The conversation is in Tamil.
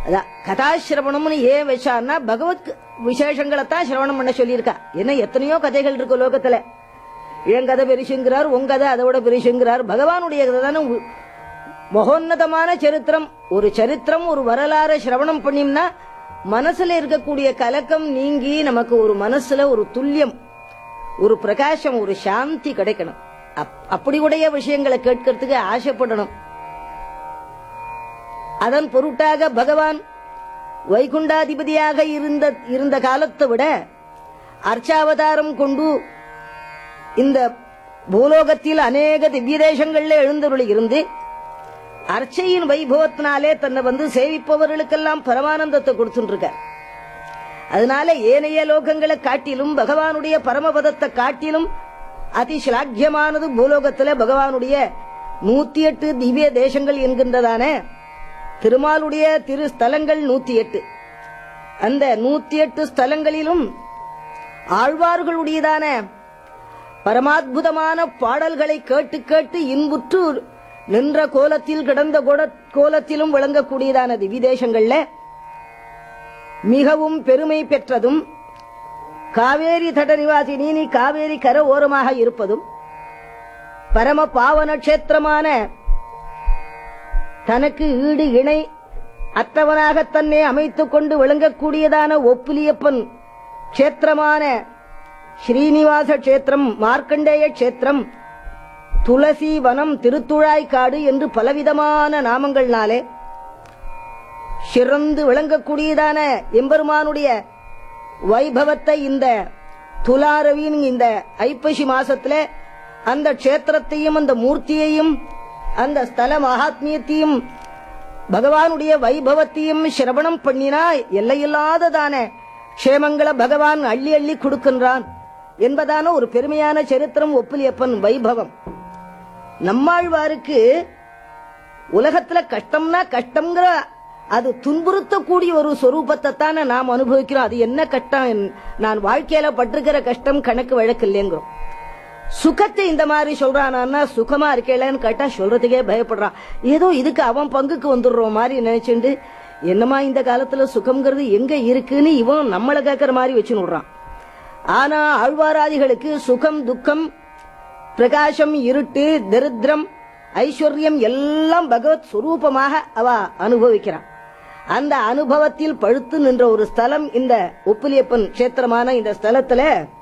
அதான் கதாசிரவணம்னு ஏன் வச்சான்னா பகவத் விசேஷங்களை தான் சிரவணம் பண்ண சொல்லியிருக்கா என்ன எத்தனையோ கதைகள் இருக்கு லோகத்துல என் கதை பெருசுங்கிறார் உங்க கதை அதை விட பெருசுங்கிறார் பகவானுடைய கதை தானே உ- மகோன்னதமான சரித்திரம் ஒரு சரித்திரம் ஒரு வரலாறு சிரவணம் பண்ணிம்னா மனசுல இருக்கக்கூடிய கலக்கம் நீங்கி நமக்கு ஒரு மனசுல ஒரு துல்லியம் ஒரு பிரகாசம் ஒரு சாந்தி கிடைக்கணும் அப்- அப்படி உடைய விஷயங்களை கேட்கறதுக்கு ஆசைப்படணும் அதன் பொருட்டாக பகவான் வைகுண்டாதிபதியாக இருந்த இருந்த காலத்தை விட அர்ச்சாவதாரம் கொண்டு இந்த பூலோகத்தில் அநேக திவ்ய தேசங்கள்ல எழுந்தருளி இருந்து அர்ச்சையின் வைபவத்தினாலே தன்னை வந்து சேவிப்பவர்களுக்கெல்லாம் பரமானந்தத்தை கொடுத்துட்டு இருக்கார் அதனால ஏனைய லோகங்களை காட்டிலும் பகவானுடைய பரமபதத்தை காட்டிலும் அதி சிலாக்கியமானது பூலோகத்துல பகவானுடைய நூத்தி எட்டு திவ்ய தேசங்கள் என்கின்றதான திருமாலுடைய திரு ஸ்தலங்கள் நூத்தி எட்டு அந்த நூத்தி எட்டு ஸ்தலங்களிலும் ஆழ்வார்களுடையதான பரமாத்புதமான பாடல்களை கேட்டு கேட்டு இன்புற்று நின்ற கோலத்தில் கிடந்த கோட- கோலத்திலும் விளங்கக்கூடியதான திவிதேசங்கள்ல மிகவும் பெருமை பெற்றதும் காவேரி தட நிவாசினி நீ காவேரி கர ஓரமாக இருப்பதும் பரம பாவன கஷேத்திரமான தனக்கு ஈடு இணை அற்றவனாக தன்னை அமைத்துக் கொண்டு விளங்கக்கூடியதான ஒப்புலியப்பன் கஷேத்திரமான ஸ்ரீனிவாச கஷேத்திரம் மார்க்கண்டேய கஷேத்திரம் துளசி வனம் திருத்துழாய்க்காடு என்று பலவிதமான நாமங்கள்னாலே சிறந்து விளங்கக்கூடியதான எம்பெருமானுடைய வைபவத்தை இந்த துலாரவின் இந்த ஐப்பசி மாசத்துல அந்த க்ஷேத்திரத்தையும் அந்த மூர்த்தியையும் அந்த ஸ்தல மகாத்மியத்தையும் பகவானுடைய வைபவத்தையும் சிரவணம் பண்ணினா எல்லையில்லாததான க்ஷேமங்களை பகவான் அள்ளி அள்ளி கொடுக்கின்றான் என்பதான ஒரு பெருமையான சரித்திரம் ஒப்புலியப்பன் வைபவம் நம்மாழ்வாருக்கு உலகத்துல கஷ்டம்னா கஷ்டம்ங்கிற அது துன்புறுத்தக்கூடிய ஒரு சொரூபத்தை தானே நாம் அனுபவிக்கிறோம் அது என்ன கஷ்டம் நான் வாழ்க்கையில பட்டிருக்கிற கஷ்டம் கணக்கு வழக்கு இல்லைங்கிறோம் சுகத்தை இந்த மாதிரி சொல்றானா சுகமா இருக்கேலன்னு கேட்டா சொல்றதுக்கே பயப்படுறான் ஏதோ இதுக்கு அவன் பங்குக்கு வந்துடுறோம் மாதிரி நினைச்சுண்டு என்னமா இந்த காலத்துல சுகம்ங்கிறது எங்க இருக்குன்னு இவன் நம்மளை கேட்கற மாதிரி வச்சு விடுறான் ஆனா ஆழ்வாராதிகளுக்கு சுகம் துக்கம் பிரகாசம் இருட்டு தரித்திரம் ஐஸ்வர்யம் எல்லாம் பகவத் சுரூபமாக அவ அனுபவிக்கிறான் அந்த அனுபவத்தில் பழுத்து நின்ற ஒரு ஸ்தலம் இந்த உப்பிலியப்பன் கஷேத்திரமான இந்த ஸ்தலத்துல